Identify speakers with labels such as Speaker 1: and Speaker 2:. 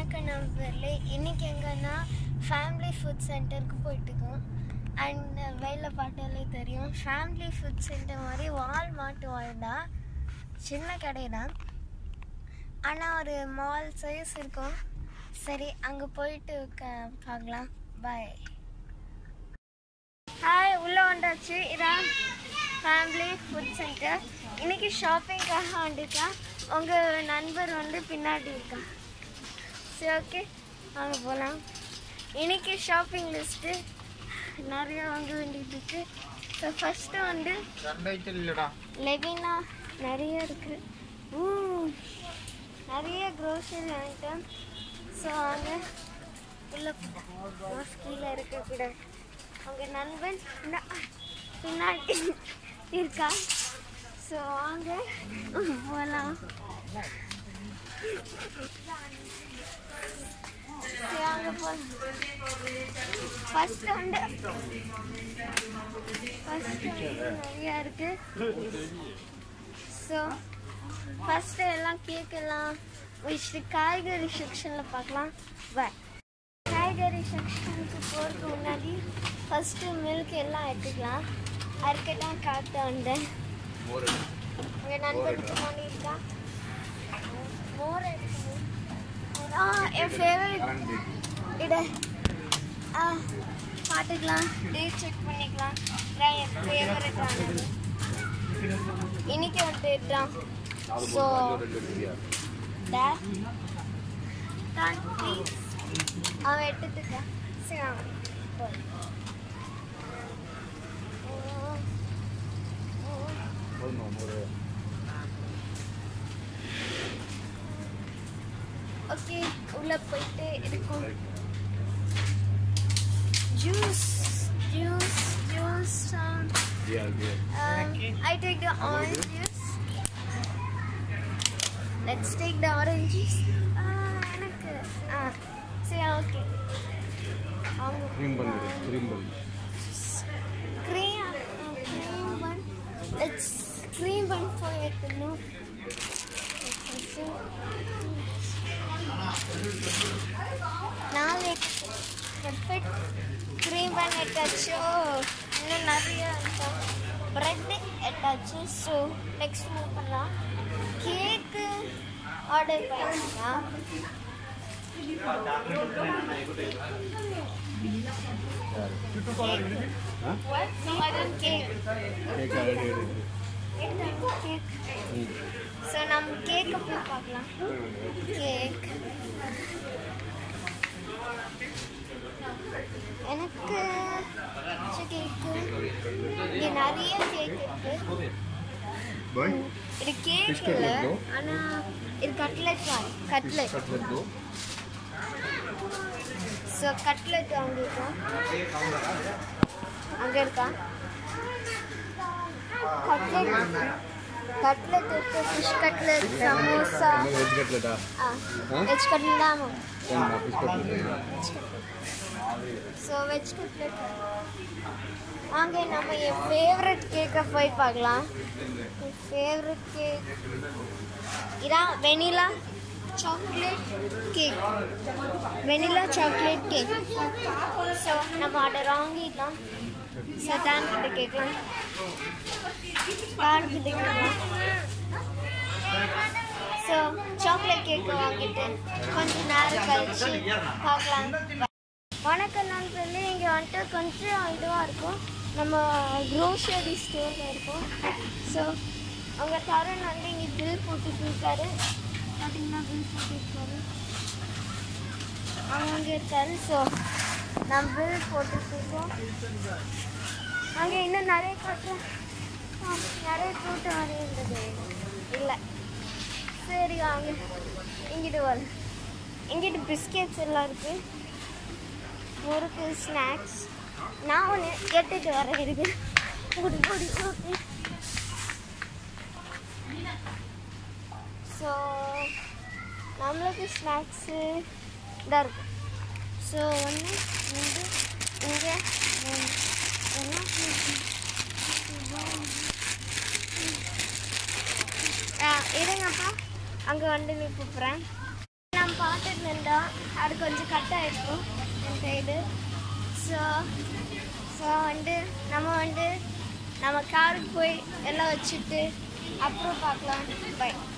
Speaker 1: வணக்கம் நண்பர்களே இன்னைக்கு எங்கன்னா ஃபேமிலி ஃபுட் சென்டருக்கு போயிட்டுருக்கோம் அண்ட் வெளில பார்த்தாலே தெரியும் ஃபேமிலி ஃபுட் சென்டர் மாதிரி வால்மார்ட் வாழ்டா சின்ன கடை தான் ஆனால் ஒரு மால் சைஸ் இருக்கும் சரி அங்கே போயிட்டு க பார்க்கலாம் பாய் ஹாய் உள்ளே வந்தாச்சு இதான் ஃபேமிலி ஃபுட் சென்டர் இன்னைக்கு ஷாப்பிங்காக வந்துருக்கேன் உங்கள் நண்பர் வந்து பின்னாடி இருக்கான் சரி ஓகே வாங்க போகலாம் இன்னைக்கு ஷாப்பிங் லிஸ்ட்டு நிறைய வாங்க வேண்டியது இருக்கு ஸோ ஃபஸ்ட்டு வந்து
Speaker 2: ரெண்டாயிரத்தி இல்லடா
Speaker 1: லெவினா நிறைய இருக்குது ஊ நிறைய க்ரோசரி ஐட்டம் ஸோ வாங்க உள்ள மாஸ் கீழே இருக்கக்கூடாது அவங்க நண்பன் ந- பின்னாடி இருக்கா ஸோ வாங்க போகலாம் சரி, வாங்க போகலாம் ஃபர்ஸ்ட் வந்து ஃபர்ஸ்ட் நிறையா இருக்கு ஸோ ஃபஸ்ட்டு எல்லாம் கேக் எல்லாம் வச்சுட்டு காய்கறி செக்ஷனில் பார்க்கலாம் பை காய்கறி செக்ஷனுக்கு போகிறதுக்கு முன்னாடி ஃபஸ்ட்டு மில்க் எல்லாம் எடுத்துக்கலாம் அதுக்கிட்ட காட்ட வந்தேன் உங்கள் நண்பர் பின்னாடி இருக்கா மோர் எடுக்கணும் ஆ என் ஃபேவரட் இட ஆ பார்த்துக்கலாம் டேட் செக் பண்ணிக்கலாம் இதான் என் ஃபேவரட் ஆனது இன்னைக்கு ஒரு டேட் தான் ஸோ தான் ப்ளீஸ் அவன் எடுத்துக்க சரி அவன் போய். ஓகே உள்ள போயிட்டு இருக்கும் juice juice juice Um, I take the orange juice. Let's take the orange juice. Ah, எனக்கு ஆ சரி ஓகே அவங்க
Speaker 2: cream bun cream bun
Speaker 1: cream cream bun. Let's cream bun for it. No. நாலு பெர்ஃபெக்ட் க்ரீம் பன் எட்டாச்சு இன்னும் நிறைய bread எட்டாச்சு so next move பண்ணலாம் cake order பண்ணிக்கலாம் கேக்
Speaker 2: கேக் ஆல்ரெடி இருக்கு
Speaker 1: கேக் ஸோ நம்ம கேக்கை போய் பார்க்கலாம் கேக் எனக்கு கேக்கு இங்கே நிறைய கேக் இருக்கு
Speaker 2: பாய்
Speaker 1: இது கேக்
Speaker 2: Biscuit
Speaker 1: இல்லை
Speaker 2: இருக்கோ?
Speaker 1: ஆனால் இது கட்லெட் மாதிரி cutlet
Speaker 2: cutlet though
Speaker 1: so cutlet வாங்கியிருக்கோம் அங்கே இருக்கா கட்லெட் கட்லெட் இருக்கு ஃபிஷ் கட்லெட் சமோசா
Speaker 2: வெஜ் கட்லெட்டா
Speaker 1: ஆ
Speaker 2: ஆ?
Speaker 1: வெஜ் கட்லெட் ஆமாம்
Speaker 2: வேணுமா fish cutlet
Speaker 1: so veg cutlet வாங்க நம்ம என் ஃபேவரட் கேக்கை போய் பார்க்கலாம் என் ஃபேவரட் கேக் இதான் vanilla chocolate cake vanilla chocolate cake so நம்ம ஆர்டர் வாங்கிடலாம் ஸோ தான் கிட்ட கேட்கலாம் தான் கிட்ட கேட்கலாம் ஸோ சாக்லேட் கேக்கு வாங்கிட்டு கொஞ்ச நேரம் கழிச்சு பார்க்கலாம் வணக்கம் நண்பர்களே இங்கே வந்துட்டு கொஞ்சம் இதுவாக இருக்கும் நம்ம க்ரோசரி ஸ்டோரில் இருக்கும் ஸோ அவங்க தரன் வந்து இங்கே பில் போட்டுட்டு இருக்காரு பார்த்தீங்கன்னா பில் போட்டுருக்காரு அவங்க அங்கே இருக்காரு ஸோ நம்ம பில் போட்டுட்டு இருக்கோம் அங்கே இன்னும் நிறைய கூட்டம் ஆ, நிறைய கூட்டம் வரைய இருந்தது இல்லை சரி வாங்க இங்கிட்டு வர இங்கிட்டு பிஸ்கெட்ஸ் எல்லாம் இருக்குது முறுக்கு ஸ்நாக்ஸ் நான் ஒன்று எடுத்துட்டு வரேன் இருக்கு ஓடி ஓடி ஓடி ஸோ நம்மளுக்கு ஸ்நாக்ஸு இதாக இருக்கும் ஸோ ஒன்று இங்கே இங்கே மூணு. ஒண்ணு, ஆ இருங்கப்பா அங்கே வந்து நீ கூப்பிட்றேன் நம்ம பார்த்துட்டு நின்றோம் அது கொஞ்சம் கட் ஆகிடும் என் சைடு ஸோ ஸோ வந்து நம்ம வந்து நம்ம காருக்கு போய் எல்லாம் வச்சுட்டு அப்புறம் பார்க்கலாம் பை